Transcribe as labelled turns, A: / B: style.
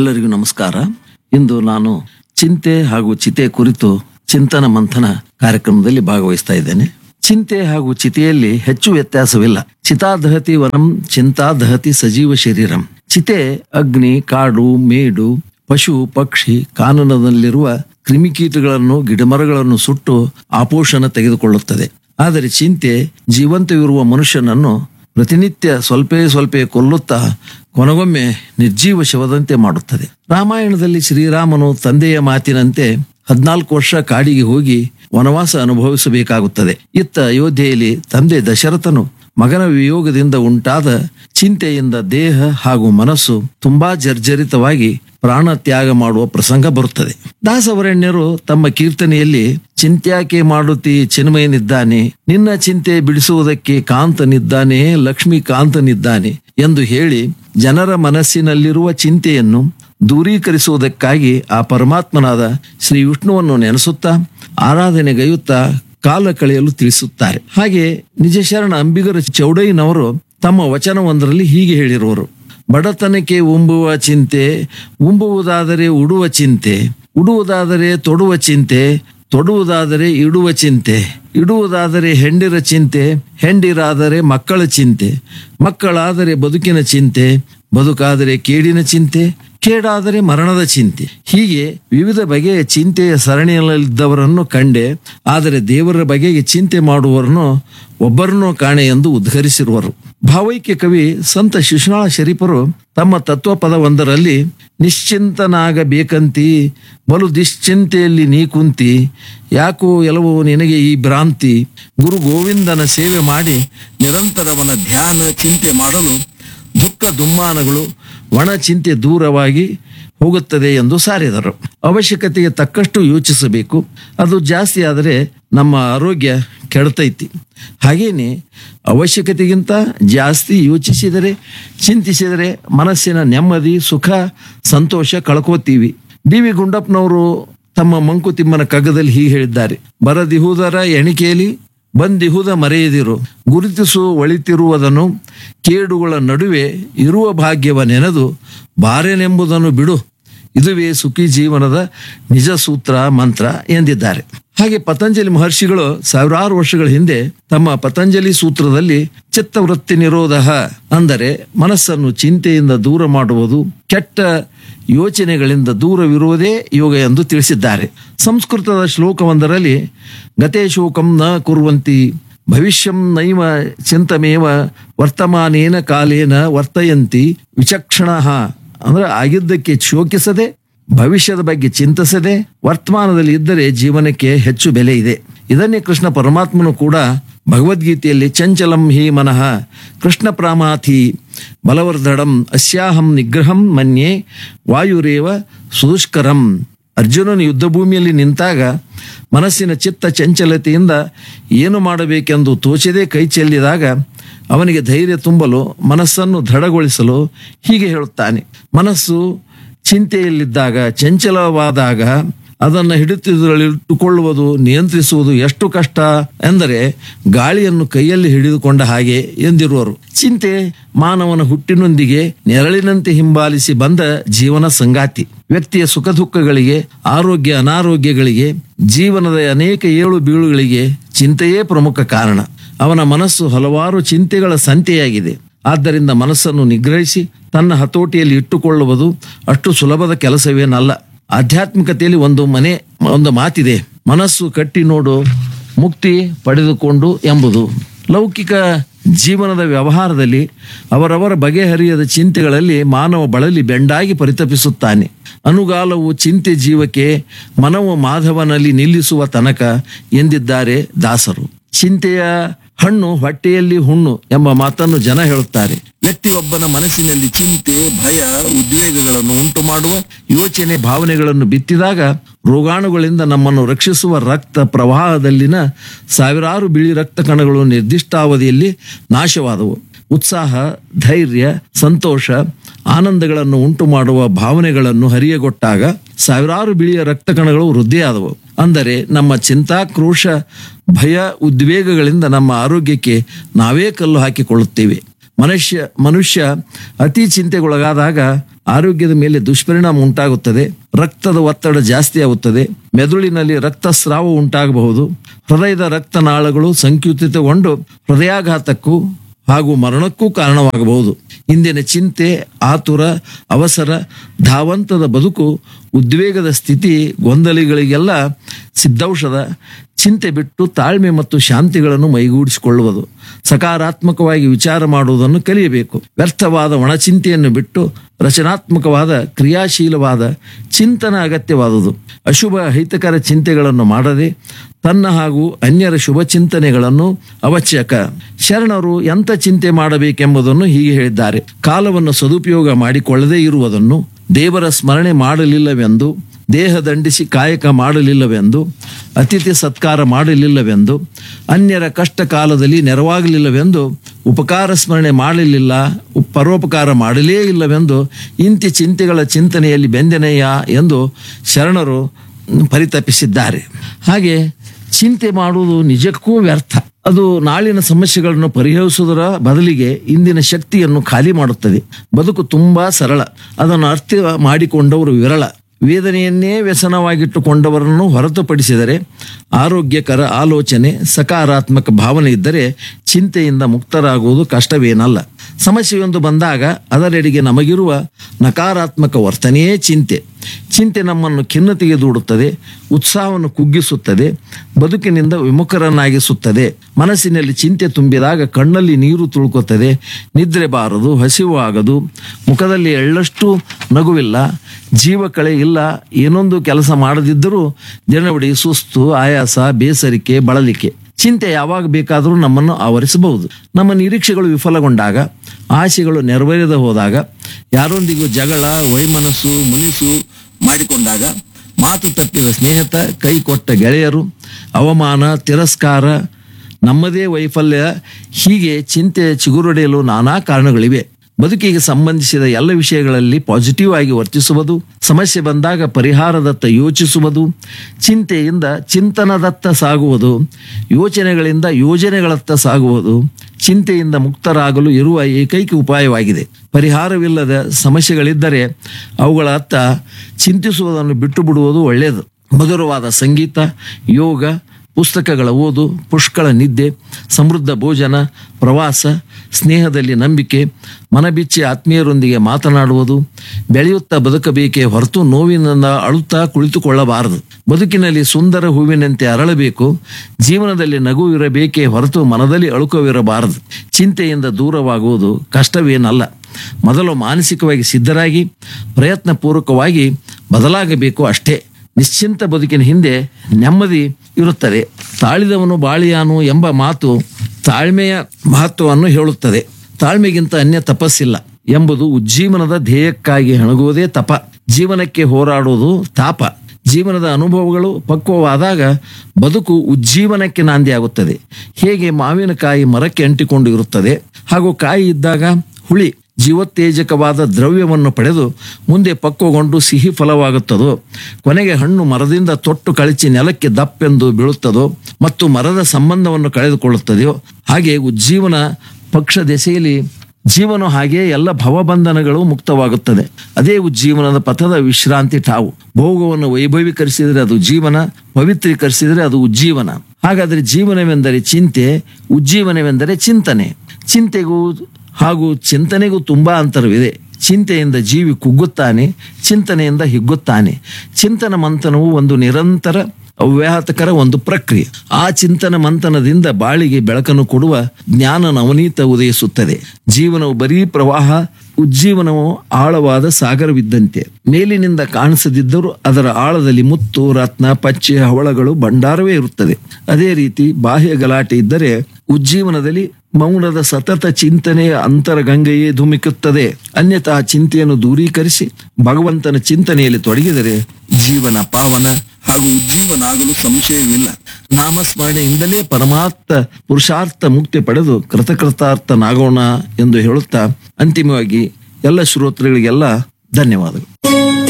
A: ಎಲ್ಲರಿಗೂ ನಮಸ್ಕಾರ ಇಂದು ನಾನು ಚಿಂತೆ ಹಾಗೂ ಚಿತೆ ಕುರಿತು ಚಿಂತನ ಮಂಥನ ಕಾರ್ಯಕ್ರಮದಲ್ಲಿ ಭಾಗವಹಿಸ್ತಾ ಇದ್ದೇನೆ ಚಿಂತೆ ಹಾಗೂ ಚಿತೆಯಲ್ಲಿ ಹೆಚ್ಚು ವ್ಯತ್ಯಾಸವಿಲ್ಲ ಚಿತಾದಹತಿ ವನಂ ಚಿಂತಾದಹತಿ ಸಜೀವ ಶರೀರಂ ಚಿತೆ ಅಗ್ನಿ ಕಾಡು ಮೇಡು ಪಶು ಪಕ್ಷಿ ಕಾನನದಲ್ಲಿರುವ ಕ್ರಿಮಿಕೀಟಗಳನ್ನು ಗಿಡಮರಗಳನ್ನು ಸುಟ್ಟು ಆಪೋಷಣ ತೆಗೆದುಕೊಳ್ಳುತ್ತದೆ ಆದರೆ ಚಿಂತೆ ಜೀವಂತವಿರುವ ಮನುಷ್ಯನನ್ನು ಪ್ರತಿನಿತ್ಯ ಸ್ವಲ್ಪೇ ಸ್ವಲ್ಪೇ ಕೊಲ್ಲುತ್ತಾ ಕೊನೆಗೊಮ್ಮೆ ನಿರ್ಜೀವ ಶವದಂತೆ ಮಾಡುತ್ತದೆ ರಾಮಾಯಣದಲ್ಲಿ ಶ್ರೀರಾಮನು ತಂದೆಯ ಮಾತಿನಂತೆ ಹದ್ನಾಲ್ಕು ವರ್ಷ ಕಾಡಿಗೆ ಹೋಗಿ ವನವಾಸ ಅನುಭವಿಸಬೇಕಾಗುತ್ತದೆ ಇತ್ತ ಅಯೋಧ್ಯೆಯಲ್ಲಿ ತಂದೆ ದಶರಥನು ಮಗನ ವಿಯೋಗದಿಂದ ಉಂಟಾದ ಚಿಂತೆಯಿಂದ ದೇಹ ಹಾಗೂ ಮನಸ್ಸು ತುಂಬಾ ಜರ್ಜರಿತವಾಗಿ ಪ್ರಾಣ ತ್ಯಾಗ ಮಾಡುವ ಪ್ರಸಂಗ ಬರುತ್ತದೆ ದಾಸವರಣ್ಯರು ತಮ್ಮ ಕೀರ್ತನೆಯಲ್ಲಿ ಚಿಂತ್ಯಾಕೆ ಮಾಡುತ್ತಿ ಚಿನ್ಮಯನಿದ್ದಾನೆ ನಿನ್ನ ಚಿಂತೆ ಬಿಡಿಸುವುದಕ್ಕೆ ಕಾಂತನಿದ್ದಾನೆ ಲಕ್ಷ್ಮೀ ಕಾಂತನಿದ್ದಾನೆ ಎಂದು ಹೇಳಿ ಜನರ ಮನಸ್ಸಿನಲ್ಲಿರುವ ಚಿಂತೆಯನ್ನು ದೂರೀಕರಿಸುವುದಕ್ಕಾಗಿ ಆ ಪರಮಾತ್ಮನಾದ ಶ್ರೀ ವಿಷ್ಣುವನ್ನು ನೆನೆಸುತ್ತಾ ಆರಾಧನೆಗೈಯುತ್ತಾ ಕಾಲ ಕಳೆಯಲು ತಿಳಿಸುತ್ತಾರೆ ಹಾಗೆ ನಿಜಶರಣ ಅಂಬಿಗರ ಚೌಡಯ್ಯನವರು ತಮ್ಮ ವಚನವೊಂದರಲ್ಲಿ ಹೀಗೆ ಹೇಳಿರುವರು ಬಡತನಕ್ಕೆ ಉಂಬುವ ಚಿಂತೆ ಉಂಬುವುದಾದರೆ ಉಡುವ ಚಿಂತೆ ಉಡುವುದಾದರೆ ತೊಡುವ ಚಿಂತೆ ತೊಡುವುದಾದರೆ ಇಡುವ ಚಿಂತೆ ಇಡುವುದಾದರೆ ಹೆಂಡಿರ ಚಿಂತೆ ಹೆಂಡಿರಾದರೆ ಮಕ್ಕಳ ಚಿಂತೆ ಮಕ್ಕಳಾದರೆ ಬದುಕಿನ ಚಿಂತೆ ಬದುಕಾದರೆ ಕೇಡಿನ ಚಿಂತೆ ಕೇಡಾದರೆ ಮರಣದ ಚಿಂತೆ ಹೀಗೆ ವಿವಿಧ ಬಗೆಯ ಚಿಂತೆಯ ಸರಣಿಯಲ್ಲಿದ್ದವರನ್ನು ಕಂಡೆ ಆದರೆ ದೇವರ ಬಗೆಗೆ ಚಿಂತೆ ಮಾಡುವವರನ್ನು ಒಬ್ಬರನ್ನೂ ಕಾಣೆ ಎಂದು ಉದ್ಘರಿಸಿರುವರು ಭಾವೈಕ್ಯ ಕವಿ ಸಂತ ಶಿಶುನಾಳ ಶರೀಫರು ತಮ್ಮ ತತ್ವಪದವೊಂದರಲ್ಲಿ ನಿಶ್ಚಿಂತನಾಗಬೇಕಂತಿ ಬಲು ದುಶ್ಚಿಂತೆಯಲ್ಲಿ ನೀ ಕುಂತಿ ಯಾಕೋ ಎಲ್ಲವೋ ನಿನಗೆ ಈ ಭ್ರಾಂತಿ ಗುರು ಗೋವಿಂದನ ಸೇವೆ ಮಾಡಿ ನಿರಂತರವನ ಧ್ಯಾನ ಚಿಂತೆ ಮಾಡಲು ದುಃಖ ದುಮ್ಮಾನಗಳು ಒಣ ಚಿಂತೆ ದೂರವಾಗಿ ಹೋಗುತ್ತದೆ ಎಂದು ಸಾರಿದರು ಅವಶ್ಯಕತೆಗೆ ತಕ್ಕಷ್ಟು ಯೋಚಿಸಬೇಕು ಅದು ಜಾಸ್ತಿ ಆದರೆ ನಮ್ಮ ಆರೋಗ್ಯ ಕೆಡ್ತೈತಿ ಹಾಗೇನೆ ಅವಶ್ಯಕತೆಗಿಂತ ಜಾಸ್ತಿ ಯೋಚಿಸಿದರೆ ಚಿಂತಿಸಿದರೆ ಮನಸ್ಸಿನ ನೆಮ್ಮದಿ ಸುಖ ಸಂತೋಷ ಕಳ್ಕೋತೀವಿ ಡಿ ವಿ ಗುಂಡಪ್ಪನವರು ತಮ್ಮ ಮಂಕುತಿಮ್ಮನ ಕಗ್ಗದಲ್ಲಿ ಹೀಗೆ ಹೇಳಿದ್ದಾರೆ ಬರದಿಹುದರ ಎಣಿಕೆಯಲ್ಲಿ ಬಂದಿಹುದ ಮರೆಯದಿರು ಗುರುತಿಸು ಒಳಿತಿರುವುದನ್ನು ಕೇಡುಗಳ ನಡುವೆ ಇರುವ ಭಾಗ್ಯವ ನೆನೆದು ಬಾರೆನೆಂಬುದನ್ನು ಬಿಡು ಇದುವೇ ಸುಖಿ ಜೀವನದ ನಿಜ ಸೂತ್ರ ಮಂತ್ರ ಎಂದಿದ್ದಾರೆ ಹಾಗೆ ಪತಂಜಲಿ ಮಹರ್ಷಿಗಳು ಸಾವಿರಾರು ವರ್ಷಗಳ ಹಿಂದೆ ತಮ್ಮ ಪತಂಜಲಿ ಸೂತ್ರದಲ್ಲಿ ಚಿತ್ತವೃತ್ತಿ ನಿರೋಧ ಅಂದರೆ ಮನಸ್ಸನ್ನು ಚಿಂತೆಯಿಂದ ದೂರ ಮಾಡುವುದು ಕೆಟ್ಟ ಯೋಚನೆಗಳಿಂದ ದೂರವಿರುವುದೇ ಯೋಗ ಎಂದು ತಿಳಿಸಿದ್ದಾರೆ ಸಂಸ್ಕೃತದ ಶ್ಲೋಕವೊಂದರಲ್ಲಿ ಗತೆ ಶೋಕಂ ನ ಕುರುವಂತಿ ಭವಿಷ್ಯಂ ನೈವ ಚಿಂತಮೇವ ವರ್ತಮಾನೇನ ಕಾಲೇನ ವರ್ತಯಂತಿ ವಿಚಕ್ಷಣ ಅಂದ್ರೆ ಆಗಿದ್ದಕ್ಕೆ ಶೋಕಿಸದೆ ಭವಿಷ್ಯದ ಬಗ್ಗೆ ಚಿಂತಿಸದೆ ವರ್ತಮಾನದಲ್ಲಿ ಇದ್ದರೆ ಜೀವನಕ್ಕೆ ಹೆಚ್ಚು ಬೆಲೆ ಇದೆ ಇದನ್ನೇ ಕೃಷ್ಣ ಪರಮಾತ್ಮನು ಕೂಡ ಭಗವದ್ಗೀತೆಯಲ್ಲಿ ಚಂಚಲಂ ಹಿ ಮನಃ ಕೃಷ್ಣ ಪ್ರಾಮಾಥಿ ಬಲವರ್ಧಡಂ ಅಸ್ಯಾಹಂ ನಿಗ್ರಹಂ ಮನ್ಯೆ ವಾಯುರೇವ ಸುದುಷ್ಕರಂ ಅರ್ಜುನನು ಯುದ್ಧ ಭೂಮಿಯಲ್ಲಿ ನಿಂತಾಗ ಮನಸ್ಸಿನ ಚಿತ್ತ ಚಂಚಲತೆಯಿಂದ ಏನು ಮಾಡಬೇಕೆಂದು ತೋಚದೇ ಕೈ ಚೆಲ್ಲಿದಾಗ ಅವನಿಗೆ ಧೈರ್ಯ ತುಂಬಲು ಮನಸ್ಸನ್ನು ದೃಢಗೊಳಿಸಲು ಹೀಗೆ ಹೇಳುತ್ತಾನೆ ಮನಸ್ಸು ಚಿಂತೆಯಲ್ಲಿದ್ದಾಗ ಚಂಚಲವಾದಾಗ ಅದನ್ನು ಹಿಡಿತಿಟ್ಟುಕೊಳ್ಳುವುದು ನಿಯಂತ್ರಿಸುವುದು ಎಷ್ಟು ಕಷ್ಟ ಎಂದರೆ ಗಾಳಿಯನ್ನು ಕೈಯಲ್ಲಿ ಹಿಡಿದುಕೊಂಡ ಹಾಗೆ ಎಂದಿರುವರು ಚಿಂತೆ ಮಾನವನ ಹುಟ್ಟಿನೊಂದಿಗೆ ನೆರಳಿನಂತೆ ಹಿಂಬಾಲಿಸಿ ಬಂದ ಜೀವನ ಸಂಗಾತಿ ವ್ಯಕ್ತಿಯ ಸುಖ ದುಃಖಗಳಿಗೆ ಆರೋಗ್ಯ ಅನಾರೋಗ್ಯಗಳಿಗೆ ಜೀವನದ ಅನೇಕ ಏಳು ಬೀಳುಗಳಿಗೆ ಚಿಂತೆಯೇ ಪ್ರಮುಖ ಕಾರಣ ಅವನ ಮನಸ್ಸು ಹಲವಾರು ಚಿಂತೆಗಳ ಸಂತೆಯಾಗಿದೆ ಆದ್ದರಿಂದ ಮನಸ್ಸನ್ನು ನಿಗ್ರಹಿಸಿ ತನ್ನ ಹತೋಟಿಯಲ್ಲಿ ಇಟ್ಟುಕೊಳ್ಳುವುದು ಅಷ್ಟು ಸುಲಭದ ಕೆಲಸವೇನಲ್ಲ ಆಧ್ಯಾತ್ಮಿಕತೆಯಲ್ಲಿ ಒಂದು ಮನೆ ಒಂದು ಮಾತಿದೆ ಮನಸ್ಸು ಕಟ್ಟಿ ನೋಡು ಮುಕ್ತಿ ಪಡೆದುಕೊಂಡು ಎಂಬುದು ಲೌಕಿಕ ಜೀವನದ ವ್ಯವಹಾರದಲ್ಲಿ ಅವರವರ ಬಗೆಹರಿಯದ ಚಿಂತೆಗಳಲ್ಲಿ ಮಾನವ ಬಳಲಿ ಬೆಂಡಾಗಿ ಪರಿತಪಿಸುತ್ತಾನೆ ಅನುಗಾಲವು ಚಿಂತೆ ಜೀವಕ್ಕೆ ಮನವು ಮಾಧವನಲ್ಲಿ ನಿಲ್ಲಿಸುವ ತನಕ ಎಂದಿದ್ದಾರೆ ದಾಸರು ಚಿಂತೆಯ ಹಣ್ಣು ಹೊಟ್ಟೆಯಲ್ಲಿ ಹುಣ್ಣು ಎಂಬ ಮಾತನ್ನು ಜನ ಹೇಳುತ್ತಾರೆ ವ್ಯಕ್ತಿಯೊಬ್ಬನ ಮನಸ್ಸಿನಲ್ಲಿ ಚಿಂತೆ ಭಯ ಉದ್ವೇಗಗಳನ್ನು ಉಂಟು ಮಾಡುವ ಯೋಚನೆ ಭಾವನೆಗಳನ್ನು ಬಿತ್ತಿದಾಗ ರೋಗಾಣುಗಳಿಂದ ನಮ್ಮನ್ನು ರಕ್ಷಿಸುವ ರಕ್ತ ಪ್ರವಾಹದಲ್ಲಿನ ಸಾವಿರಾರು ಬಿಳಿ ರಕ್ತ ಕಣಗಳು ನಿರ್ದಿಷ್ಟಾವಧಿಯಲ್ಲಿ ನಾಶವಾದವು ಉತ್ಸಾಹ ಧೈರ್ಯ ಸಂತೋಷ ಆನಂದಗಳನ್ನು ಉಂಟು ಮಾಡುವ ಭಾವನೆಗಳನ್ನು ಹರಿಯಗೊಟ್ಟಾಗ ಸಾವಿರಾರು ಬಿಳಿಯ ರಕ್ತ ಕಣಗಳು ವೃದ್ಧಿಯಾದವು ಅಂದರೆ ನಮ್ಮ ಚಿಂತಾಕ್ರೋಶ ಭಯ ಉದ್ವೇಗಗಳಿಂದ ನಮ್ಮ ಆರೋಗ್ಯಕ್ಕೆ ನಾವೇ ಕಲ್ಲು ಹಾಕಿಕೊಳ್ಳುತ್ತೇವೆ ಮನುಷ್ಯ ಮನುಷ್ಯ ಅತಿ ಚಿಂತೆಗೊಳಗಾದಾಗ ಆರೋಗ್ಯದ ಮೇಲೆ ದುಷ್ಪರಿಣಾಮ ಉಂಟಾಗುತ್ತದೆ ರಕ್ತದ ಒತ್ತಡ ಜಾಸ್ತಿ ಆಗುತ್ತದೆ ಮೆದುಳಿನಲ್ಲಿ ರಕ್ತಸ್ರಾವ ಉಂಟಾಗಬಹುದು ಹೃದಯದ ರಕ್ತನಾಳಗಳು ಸಂಕುಚಿತಗೊಂಡು ಹೃದಯಾಘಾತಕ್ಕೂ ಹಾಗೂ ಮರಣಕ್ಕೂ ಕಾರಣವಾಗಬಹುದು ಇಂದಿನ ಚಿಂತೆ ಆತುರ ಅವಸರ ಧಾವಂತದ ಬದುಕು ಉದ್ವೇಗದ ಸ್ಥಿತಿ ಗೊಂದಲಿಗಳಿಗೆಲ್ಲ ಸಿದ್ಧೌಷಧ ಚಿಂತೆ ಬಿಟ್ಟು ತಾಳ್ಮೆ ಮತ್ತು ಶಾಂತಿಗಳನ್ನು ಮೈಗೂಡಿಸಿಕೊಳ್ಳುವುದು ಸಕಾರಾತ್ಮಕವಾಗಿ ವಿಚಾರ ಮಾಡುವುದನ್ನು ಕಲಿಯಬೇಕು ವ್ಯರ್ಥವಾದ ಒಣಚಿಂತೆಯನ್ನು ಬಿಟ್ಟು ರಚನಾತ್ಮಕವಾದ ಕ್ರಿಯಾಶೀಲವಾದ ಚಿಂತನ ಅಗತ್ಯವಾದುದು ಅಶುಭ ಅಹಿತಕರ ಚಿಂತೆಗಳನ್ನು ಮಾಡದೆ ತನ್ನ ಹಾಗೂ ಅನ್ಯರ ಶುಭ ಚಿಂತನೆಗಳನ್ನು ಅವಶ್ಯಕ ಶರಣರು ಎಂಥ ಚಿಂತೆ ಮಾಡಬೇಕೆಂಬುದನ್ನು ಹೀಗೆ ಹೇಳಿದ್ದಾರೆ ಕಾಲವನ್ನು ಸದುಪಯೋಗ ಮಾಡಿಕೊಳ್ಳದೇ ಇರುವುದನ್ನು ದೇವರ ಸ್ಮರಣೆ ಮಾಡಲಿಲ್ಲವೆಂದು ದೇಹ ದಂಡಿಸಿ ಕಾಯಕ ಮಾಡಲಿಲ್ಲವೆಂದು ಅತಿಥಿ ಸತ್ಕಾರ ಮಾಡಲಿಲ್ಲವೆಂದು ಅನ್ಯರ ಕಷ್ಟ ಕಾಲದಲ್ಲಿ ನೆರವಾಗಲಿಲ್ಲವೆಂದು ಉಪಕಾರ ಸ್ಮರಣೆ ಮಾಡಲಿಲ್ಲ ಉಪ್- ಪರೋಪಕಾರ ಮಾಡಲೇ ಇಲ್ಲವೆಂದು ಇಂತಿ ಚಿಂತೆಗಳ ಚಿಂತನೆಯಲ್ಲಿ ಬೆಂದೆನೆಯ ಎಂದು ಶರಣರು ಮ್, ಪರಿತಪಿಸಿದ್ದಾರೆ ಹಾಗೆ ಚಿಂತೆ ಮಾಡುವುದು ನಿಜಕ್ಕೂ ವ್ಯರ್ಥ ಅದು ನಾಳಿನ ಸಮಸ್ಯೆಗಳನ್ನು ಪರಿಹರಿಸುವುದರ ಬದಲಿಗೆ ಇಂದಿನ ಶಕ್ತಿಯನ್ನು ಖಾಲಿ ಮಾಡುತ್ತದೆ ಬದುಕು ತುಂಬಾ ಸರಳ ಅದನ್ನು ಅರ್ಥ ಮಾಡಿಕೊಂಡವರು ವಿರಳ ವೇದನೆಯನ್ನೇ ವ್ಯಸನವಾಗಿಟ್ಟುಕೊಂಡವರನ್ನು ಹೊರತುಪಡಿಸಿದರೆ ಆರೋಗ್ಯಕರ ಆಲೋಚನೆ ಸಕಾರಾತ್ಮಕ ಭಾವನೆ ಇದ್ದರೆ ಚಿಂತೆಯಿಂದ ಮುಕ್ತರಾಗುವುದು ಕಷ್ಟವೇನಲ್ಲ ಸಮಸ್ಯೆಯೊಂದು ಬಂದಾಗ ಅದರೆಡೆಗೆ ನಮಗಿರುವ ನಕಾರಾತ್ಮಕ ವರ್ತನೆಯೇ ಚಿಂತೆ ಚಿಂತೆ ನಮ್ಮನ್ನು ಖಿನ್ನತೆಗೆ ದೂಡುತ್ತದೆ ಉತ್ಸಾಹವನ್ನು ಕುಗ್ಗಿಸುತ್ತದೆ ಬದುಕಿನಿಂದ ವಿಮುಖರನ್ನಾಗಿಸುತ್ತದೆ ಮನಸ್ಸಿನಲ್ಲಿ ಚಿಂತೆ ತುಂಬಿದಾಗ ಕಣ್ಣಲ್ಲಿ ನೀರು ತುಳುಕುತ್ತದೆ ನಿದ್ರೆ ಬಾರದು ಹಸಿವು ಆಗದು ಮುಖದಲ್ಲಿ ಎಳ್ಳಷ್ಟು ನಗುವಿಲ್ಲ ಜೀವಕಳೆ ಇಲ್ಲ ಏನೊಂದು ಕೆಲಸ ಮಾಡದಿದ್ದರೂ ದಿನವಿಡೀ ಸುಸ್ತು ಆಯಾಸ ಬೇಸರಿಕೆ ಬಳಲಿಕೆ ಚಿಂತೆ ಯಾವಾಗ ಬೇಕಾದರೂ ನಮ್ಮನ್ನು ಆವರಿಸಬಹುದು ನಮ್ಮ ನಿರೀಕ್ಷೆಗಳು ವಿಫಲಗೊಂಡಾಗ ಆಸೆಗಳು ನೆರವೇರದೆ ಹೋದಾಗ ಯಾರೊಂದಿಗೂ ಜಗಳ ವೈಮನಸ್ಸು ಮುನಿಸು ಮಾಡಿಕೊಂಡಾಗ ಮಾತು ತಪ್ಪಿದ ಸ್ನೇಹಿತ ಕೈ ಕೊಟ್ಟ ಗೆಳೆಯರು ಅವಮಾನ ತಿರಸ್ಕಾರ ನಮ್ಮದೇ ವೈಫಲ್ಯ ಹೀಗೆ ಚಿಂತೆ ಚಿಗುರೊಡೆಯಲು ನಾನಾ ಕಾರಣಗಳಿವೆ ಬದುಕಿಗೆ ಸಂಬಂಧಿಸಿದ ಎಲ್ಲ ವಿಷಯಗಳಲ್ಲಿ ಪಾಸಿಟಿವ್ ಆಗಿ ವರ್ತಿಸುವುದು ಸಮಸ್ಯೆ ಬಂದಾಗ ಪರಿಹಾರದತ್ತ ಯೋಚಿಸುವುದು ಚಿಂತೆಯಿಂದ ಚಿಂತನದತ್ತ ಸಾಗುವುದು ಯೋಚನೆಗಳಿಂದ ಯೋಜನೆಗಳತ್ತ ಸಾಗುವುದು ಚಿಂತೆಯಿಂದ ಮುಕ್ತರಾಗಲು ಇರುವ ಏಕೈಕ ಉಪಾಯವಾಗಿದೆ ಪರಿಹಾರವಿಲ್ಲದ ಸಮಸ್ಯೆಗಳಿದ್ದರೆ ಅವುಗಳ ಅತ್ತ ಚಿಂತಿಸುವುದನ್ನು ಬಿಟ್ಟು ಬಿಡುವುದು ಒಳ್ಳೆಯದು ಮಧುರವಾದ ಸಂಗೀತ ಯೋಗ ಪುಸ್ತಕಗಳ ಓದು ಪುಷ್ಕಳ ನಿದ್ದೆ ಸಮೃದ್ಧ ಭೋಜನ ಪ್ರವಾಸ ಸ್ನೇಹದಲ್ಲಿ ನಂಬಿಕೆ ಮನಬಿಚ್ಚಿ ಆತ್ಮೀಯರೊಂದಿಗೆ ಮಾತನಾಡುವುದು ಬೆಳೆಯುತ್ತಾ ಬದುಕಬೇಕೇ ಹೊರತು ನೋವಿನಿಂದ ಅಳುತ್ತಾ ಕುಳಿತುಕೊಳ್ಳಬಾರದು ಬದುಕಿನಲ್ಲಿ ಸುಂದರ ಹೂವಿನಂತೆ ಅರಳಬೇಕು ಜೀವನದಲ್ಲಿ ನಗು ಇರಬೇಕೇ ಹೊರತು ಮನದಲ್ಲಿ ಅಳುಕವಿರಬಾರದು ಚಿಂತೆಯಿಂದ ದೂರವಾಗುವುದು ಕಷ್ಟವೇನಲ್ಲ ಮೊದಲು ಮಾನಸಿಕವಾಗಿ ಸಿದ್ಧರಾಗಿ ಪ್ರಯತ್ನಪೂರ್ವಕವಾಗಿ ಬದಲಾಗಬೇಕು ಅಷ್ಟೇ ನಿಶ್ಚಿಂತ ಬದುಕಿನ ಹಿಂದೆ ನೆಮ್ಮದಿ ಇರುತ್ತದೆ ತಾಳಿದವನು ಬಾಳಿಯಾನು ಎಂಬ ಮಾತು ತಾಳ್ಮೆಯ ಮಹತ್ವವನ್ನು ಹೇಳುತ್ತದೆ ತಾಳ್ಮೆಗಿಂತ ಅನ್ಯ ತಪಸ್ಸಿಲ್ಲ ಎಂಬುದು ಉಜ್ಜೀವನದ ಧ್ಯೇಯಕ್ಕಾಗಿ ಹಣಗುವುದೇ ತಪ ಜೀವನಕ್ಕೆ ಹೋರಾಡುವುದು ತಾಪ ಜೀವನದ ಅನುಭವಗಳು ಪಕ್ವವಾದಾಗ ಬದುಕು ಉಜ್ಜೀವನಕ್ಕೆ ನಾಂದಿಯಾಗುತ್ತದೆ ಹೇಗೆ ಮಾವಿನಕಾಯಿ ಮರಕ್ಕೆ ಅಂಟಿಕೊಂಡು ಇರುತ್ತದೆ ಹಾಗೂ ಕಾಯಿ ಇದ್ದಾಗ ಹುಳಿ ಜೀವೋತ್ತೇಜಕವಾದ ದ್ರವ್ಯವನ್ನು ಪಡೆದು ಮುಂದೆ ಪಕ್ವಗೊಂಡು ಸಿಹಿ ಫಲವಾಗುತ್ತದೋ ಕೊನೆಗೆ ಹಣ್ಣು ಮರದಿಂದ ತೊಟ್ಟು ಕಳಚಿ ನೆಲಕ್ಕೆ ದಪ್ಪೆಂದು ಬೀಳುತ್ತದೋ ಮತ್ತು ಮರದ ಸಂಬಂಧವನ್ನು ಕಳೆದುಕೊಳ್ಳುತ್ತದೆಯೋ ಹಾಗೆ ಉಜ್ಜೀವನ ಪಕ್ಷ ದೆಸೆಯಲ್ಲಿ ಜೀವನ ಹಾಗೆ ಎಲ್ಲ ಭವಬಂಧನಗಳು ಮುಕ್ತವಾಗುತ್ತದೆ ಅದೇ ಉಜ್ಜೀವನದ ಪಥದ ವಿಶ್ರಾಂತಿ ಠಾವು ಭೋಗವನ್ನು ವೈಭವೀಕರಿಸಿದರೆ ಅದು ಜೀವನ ಪವಿತ್ರೀಕರಿಸಿದರೆ ಅದು ಉಜ್ಜೀವನ ಹಾಗಾದರೆ ಜೀವನವೆಂದರೆ ಚಿಂತೆ ಉಜ್ಜೀವನವೆಂದರೆ ಚಿಂತನೆ ಚಿಂತೆಗೂ ಹಾಗೂ ಚಿಂತನೆಗೂ ತುಂಬಾ ಅಂತರವಿದೆ ಚಿಂತೆಯಿಂದ ಜೀವಿ ಕುಗ್ಗುತ್ತಾನೆ ಚಿಂತನೆಯಿಂದ ಹಿಗ್ಗುತ್ತಾನೆ ಚಿಂತನ ಮಂಥನವು ಒಂದು ನಿರಂತರ ಅವ್ಯಾಹತಕರ ಒಂದು ಪ್ರಕ್ರಿಯೆ ಆ ಚಿಂತನ ಮಂಥನದಿಂದ ಬಾಳಿಗೆ ಬೆಳಕನ್ನು ಕೊಡುವ ಜ್ಞಾನ ನವನೀತ ಉದಯಿಸುತ್ತದೆ ಜೀವನವು ಬರೀ ಪ್ರವಾಹ ಉಜ್ಜೀವನವು ಆಳವಾದ ಸಾಗರವಿದ್ದಂತೆ ಮೇಲಿನಿಂದ ಕಾಣಿಸದಿದ್ದರೂ ಅದರ ಆಳದಲ್ಲಿ ಮುತ್ತು ರತ್ನ ಪಚ್ಚೆ ಹವಳಗಳು ಭಂಡಾರವೇ ಇರುತ್ತದೆ ಅದೇ ರೀತಿ ಬಾಹ್ಯ ಗಲಾಟೆ ಇದ್ದರೆ ಉಜ್ಜೀವನದಲ್ಲಿ ಮೌನದ ಸತತ ಚಿಂತನೆಯ ಅಂತರಗಂಗೆಯೇ ಧುಮಿಕುತ್ತದೆ ಅನ್ಯಥಾ ಚಿಂತೆಯನ್ನು ದೂರೀಕರಿಸಿ ಭಗವಂತನ ಚಿಂತನೆಯಲ್ಲಿ ತೊಡಗಿದರೆ ಜೀವನ ಪಾವನ ಹಾಗೂ ಉಜ್ಜೀವನ ಆಗಲು ಸಂಶಯವಿಲ್ಲ ನಾಮಸ್ಮರಣೆಯಿಂದಲೇ ಪರಮಾರ್ಥ ಪುರುಷಾರ್ಥ ಮುಕ್ತಿ ಪಡೆದು ಕೃತಕೃತಾರ್ಥನಾಗೋಣ ಎಂದು ಹೇಳುತ್ತಾ ಅಂತಿಮವಾಗಿ ಎಲ್ಲ ಶ್ರೋತೃಗಳಿಗೆಲ್ಲ ಧನ್ಯವಾದಗಳು